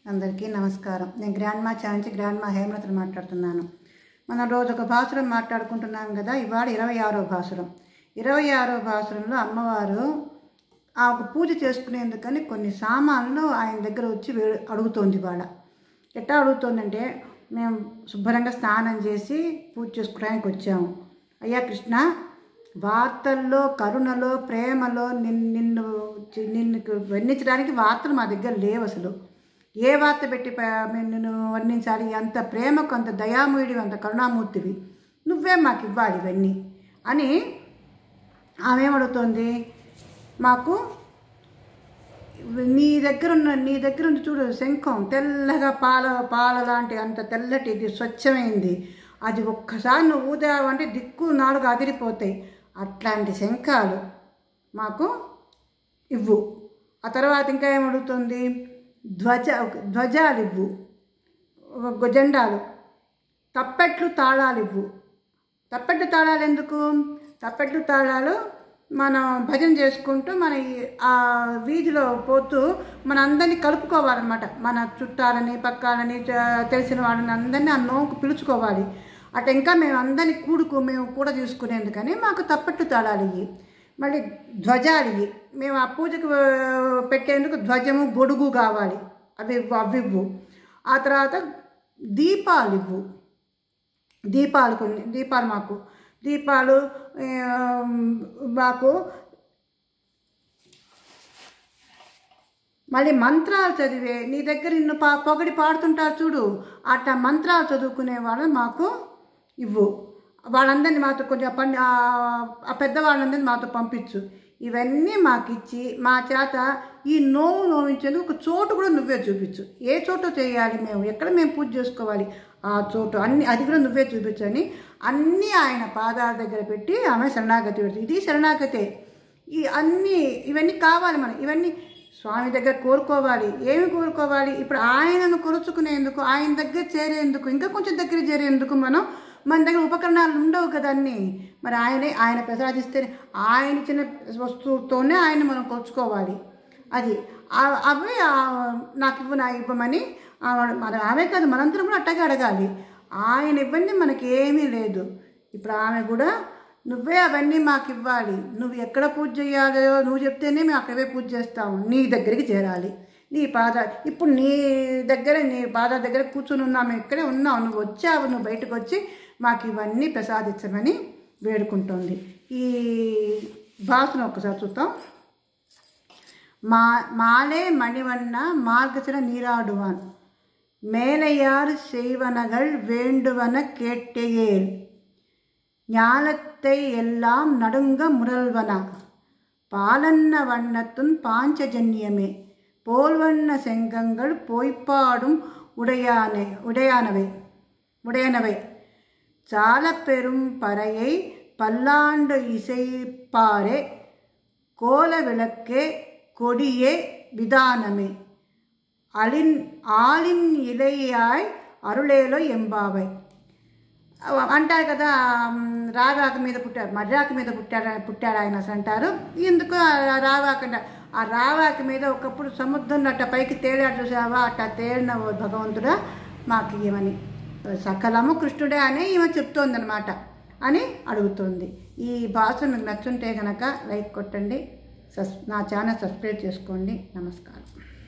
అందరికీ నమస్కారం నేను గ్రాండ్ మా ఛాన్స్ గ్రాండ్ మా హేమలతను మాట్లాడుతున్నాను మనం రోజు ఒక భాసురం మాట్లాడుకుంటున్నాం కదా ఇవాళ ఇరవై ఆరో భాసురం ఇరవై ఆరో భాసురంలో అమ్మవారు ఆ ఒక పూజ చేసుకునేందుకని కొన్ని సామాన్లు ఆయన దగ్గర వచ్చి వే- అడుగుతోంది ఇవాళ ఎట్లా అడుగుతోందంటే మేము శుభ్రంగా స్నానం చేసి పూజ చేసుకోవడానికి వచ్చాము అయ్యా కృష్ణ వార్తల్లో కరుణలో ప్రేమలో నిన్ను నిన్ను చి- నిన్ను వర్ణించడానికి వార్తలు మా దగ్గర లేవు అసలు ఏ వార్త పెట్టి ప- మేము నిన్ను వర్ణించాలి అంత ప్రేమకు అంత దయామయుడివి అంత కరుణామూర్తివి నువ్వే మాకు ఇవ్వాలి ఇవన్నీ అని ఆమె ఏమడుగుతోంది మాకు నీ దగ్గర ఉన్న నీ దగ్గర ఉంది చూడు శంఖం తెల్లగా పాల పాల లాంటి అంత తెల్లటిది స్వచ్ఛమైంది అది ఒక్కసారి నువ్వు ఊదావంటే దిక్కు నాలుగు అదిరిపోతాయి అట్లాంటి శంఖాలు మాకు ఇవ్వు ఆ తర్వాత ఇంకా ఏమడుగుతుంది ధ్వజ ధ్వజాలు ఇవ్వు ఒక జెండాలు తప్పెట్లు తాళాలు ఇవ్వు తప్పెట్లు తాళాలు ఎందుకు తప్పెట్లు తాళాలు మనం భజన చేసుకుంటూ మన ఈ- ఆ వీధిలో పోతూ మన అందరినీ కలుపుకోవాలన్నమాట మన చుట్టాలని పక్కాలని చ- తెలిసిన వాళ్ళని అందరినీ ఆ నోకు పిలుచుకోవాలి అటు ఇంకా మేము అందరినీ కూడుకు మేము కూడా తీసుకునేందుకని మాకు తప్పట్టు తాళాలు ఇవి మళ్ళీ ధ్వజాలు ఇవి మేము ఆ పూజకు ఆ, పెట్టేందుకు ధ్వజము గొడుగు కావాలి అవి ఇవ్వు, అవి ఇవ్వు ఆ తర్వాత దీపాలు ఇవ్వు దీపాలు కొన్ని దీపాలు మాకు దీపాలు ఆ, మాకు మళ్ళీ మంత్రాలు చదివే నీ దగ్గర నిన్ను పా పొగడి పాడుతుంటారు చూడు అట్లా మంత్రాలు చదువుకునే వాళ్ళని మాకు ఇవ్వు వాళ్ళందరినీ మాతో కొంచెం పని ఆ పెద్దవాళ్ళందరినీ మాతో పంపించు ఇవన్నీ మాకు ఇచ్చి మా చేత ఈ నోవు నోవించేందుకు ఒక చోటు కూడా నువ్వే చూపించు ఏ చోటు చేయాలి మేము ఎక్కడ మేము పూజ చేసుకోవాలి ఆ చోటు అన్ని అది కూడా నువ్వే చూపించు అని అన్నీ ఆయన పాదాల దగ్గర పెట్టి ఆమె శరణాగతి పెడుతుంది ఇది శరణాగతే ఈ అన్నీ ఇవన్నీ కావాలి మనం ఇవన్నీ స్వామి దగ్గర కోరుకోవాలి ఏమి కోరుకోవాలి ఇప్పుడు ఆయనను కొలుచుకునేందుకు ఆయన దగ్గర చేరేందుకు ఇంకా కొంచెం దగ్గర చేరేందుకు మనం మన దగ్గర ఉపకరణాలు ఉండవు కదా అన్నీ మరి ఆయనే ఆయన ప్రసాదిస్తే ఆయన ఇచ్చిన వస్తువుతోనే ఆయన మనం కొలుచుకోవాలి అది ఆ- అవి ఆ, నాకు ఇవ్వు నా ఇవ్వమని ఆ- మన ఆమె కాదు మనందరం కూడా అట్టగా అడగాలి ఆయన ఇవ్వండి మనకి ఏమీ లేదు ఇప్పుడు ఆమె కూడా నువ్వే అవన్నీ మాకు ఇవ్వాలి నువ్వు ఎక్కడ పూజ చేయాలో నువ్వు చెప్తేనే మేము అక్కడే పూజ చేస్తాము నీ దగ్గరికి చేరాలి నీ పాద ఇప్పుడు నీ దగ్గర నీ పాద దగ్గర కూర్చుని ఉన్నాము ఇక్కడే ఉన్నావు నువ్వు వచ్చావు నువ్వు బయటకు వచ్చి మాకు ఇవన్నీ ప్రసాదించమని వేడుకుంటోంది ఈ భాషను ఒకసారి చూద్దాం மா மாலே மணிவண்ணா மார்கசிர நீராடுவான் மேலையாறு செய்வனகள் வேண்டுவன கேட்டேயேல் ஞாலத்தை எல்லாம் நடுங்க முரல்வனா பாலன்ன வண்ணத்துன் பாஞ்சஜன்யமே போல்வண்ண செங்கங்கள் பொய்ப்பாடும் உடையானே உடையானவை உடையனவை சால பெரும் பறையை பல்லாண்டு இசைப்பாரே கோல விளக்கே கொடியே விதானமே అలిన్ ఆలిన్ ఇలయాయ్ అరుళేలో ఎంబావై అవ- అంటారు కదా మ్, రావాక మీద పుట్టారు మర్రాక మీద పుట్టాడు పుట్టాడు ఆయన అసలు అంటారు ఎందుకు ఆ రావాక అంట- ఆ రావాక మీద ఒకప్పుడు సముద్రం అట్ట పైకి తేలాడు చూసావా అట్ట తేలిన ఓ భగవంతుడా మాకు ఇవ్వని సకలము కృష్ణుడే అని ఈమె చెప్తోందనమాట అని అడుగుతుంది ఈ భాష మీకు నచ్చుంటే కనుక లైక్ కొట్టండి సస్ నా ఛానల్ సబ్స్క్రైబ్ చేసుకోండి నమస్కారం